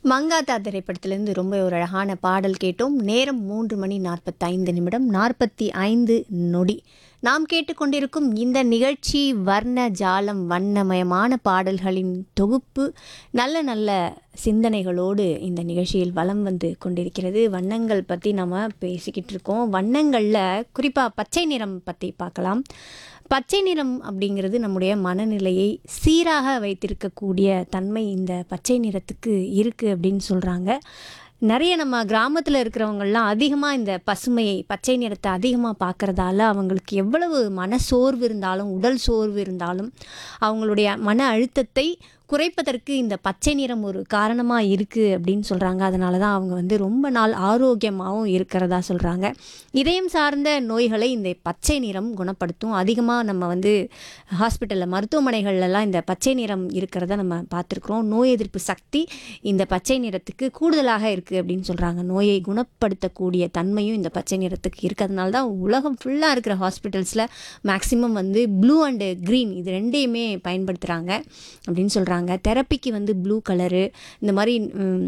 மங்காத்தா திரைப்படத்திலிருந்து ரொம்ப ஒரு அழகான பாடல் கேட்டோம் நேரம் மூன்று மணி நாற்பத்தைந்து நிமிடம் நாற்பத்தி ஐந்து நொடி நாம் கேட்டுக்கொண்டிருக்கும் இந்த நிகழ்ச்சி வர்ண ஜாலம் வண்ணமயமான பாடல்களின் தொகுப்பு நல்ல நல்ல சிந்தனைகளோடு இந்த நிகழ்ச்சியில் வலம் வந்து கொண்டிருக்கிறது வண்ணங்கள் பற்றி நம்ம பேசிக்கிட்டு இருக்கோம் வண்ணங்களில் குறிப்பாக பச்சை நிறம் பற்றி பார்க்கலாம் பச்சை நிறம் அப்படிங்கிறது நம்முடைய மனநிலையை சீராக வைத்திருக்கக்கூடிய தன்மை இந்த பச்சை நிறத்துக்கு இருக்குது அப்படின்னு சொல்கிறாங்க நிறைய நம்ம கிராமத்தில் இருக்கிறவங்கெல்லாம் அதிகமாக இந்த பசுமையை பச்சை நிறத்தை அதிகமாக பார்க்கறதால அவங்களுக்கு எவ்வளவு மன சோர்வு இருந்தாலும் உடல் சோர்வு இருந்தாலும் அவங்களுடைய மன அழுத்தத்தை குறைப்பதற்கு இந்த பச்சை நிறம் ஒரு காரணமாக இருக்குது அப்படின்னு சொல்கிறாங்க அதனால தான் அவங்க வந்து ரொம்ப நாள் ஆரோக்கியமாகவும் இருக்கிறதா சொல்கிறாங்க இதயம் சார்ந்த நோய்களை இந்த பச்சை நிறம் குணப்படுத்தும் அதிகமாக நம்ம வந்து ஹாஸ்பிட்டலில் மருத்துவமனைகள்லாம் இந்த பச்சை நிறம் இருக்கிறத நம்ம பார்த்துருக்குறோம் நோய் எதிர்ப்பு சக்தி இந்த பச்சை நிறத்துக்கு கூடுதலாக இருக்குது அப்படின்னு சொல்கிறாங்க நோயை குணப்படுத்தக்கூடிய தன்மையும் இந்த பச்சை நிறத்துக்கு இருக்கிறதுனால தான் உலகம் ஃபுல்லாக இருக்கிற ஹாஸ்பிட்டல்ஸில் மேக்ஸிமம் வந்து ப்ளூ அண்டு க்ரீன் இது ரெண்டையுமே பயன்படுத்துகிறாங்க அப்படின்னு சொல்கிறாங்க தெரப்பிக்கு வந்து ப்ளூ கலரு இந்த மாதிரி ம்,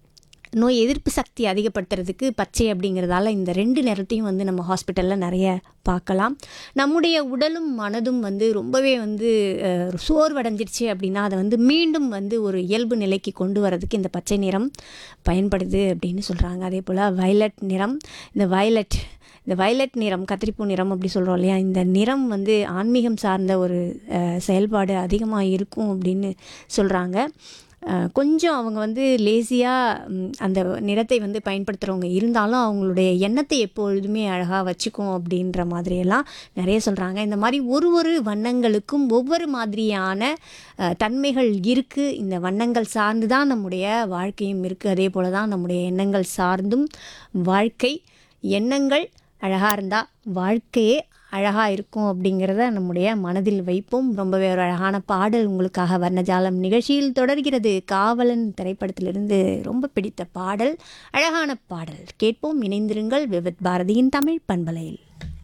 நோய் எதிர்ப்பு சக்தி அதிகப்படுத்துறதுக்கு பச்சை அப்படிங்கிறதால இந்த ரெண்டு நிறத்தையும் வந்து நம்ம ஹாஸ்பிட்டலில் நிறைய பார்க்கலாம் நம்முடைய உடலும் மனதும் வந்து ரொம்பவே வந்து அஹ், சோர்வடைஞ்சிருச்சு அப்படின்னா அதை வந்து மீண்டும் வந்து ஒரு இயல்பு நிலைக்கு கொண்டு வரதுக்கு இந்த பச்சை நிறம் பயன்படுது அப்படின்னு சொல்கிறாங்க அதே போல் வயலட் நிறம் இந்த வயலட் இந்த வயலட் நிறம் கத்திரிப்பூ நிறம் அப்படி சொல்கிறோம் இல்லையா இந்த நிறம் வந்து ஆன்மீகம் சார்ந்த ஒரு அஹ், செயல்பாடு அதிகமாக இருக்கும் அப்படின்னு சொல்கிறாங்க அஹ், கொஞ்சம் அவங்க வந்து லேசியாக அந்த நிறத்தை வந்து பயன்படுத்துகிறவங்க இருந்தாலும் அவங்களுடைய எண்ணத்தை எப்பொழுதுமே அழகாக வச்சுக்கும் அப்படின்ற மாதிரியெல்லாம் நிறைய சொல்கிறாங்க இந்த மாதிரி ஒரு ஒரு வண்ணங்களுக்கும் ஒவ்வொரு மாதிரியான அஹ், தன்மைகள் இருக்குது இந்த வண்ணங்கள் சார்ந்து தான் நம்முடைய வாழ்க்கையும் இருக்குது அதே போல் தான் நம்முடைய எண்ணங்கள் சார்ந்தும் வாழ்க்கை எண்ணங்கள் அழகாக இருந்தால் வாழ்க்கையே அழகாக இருக்கும் அப்படிங்கிறத நம்முடைய மனதில் வைப்போம் ரொம்பவே ஒரு அழகான பாடல் உங்களுக்காக வர்ணஜாலம் நிகழ்ச்சியில் தொடர்கிறது காவலன் திரைப்படத்திலிருந்து ரொம்ப பிடித்த பாடல் அழகான பாடல் கேட்போம் இணைந்திருங்கள் விவித் பாரதியின் தமிழ் பண்பலையில்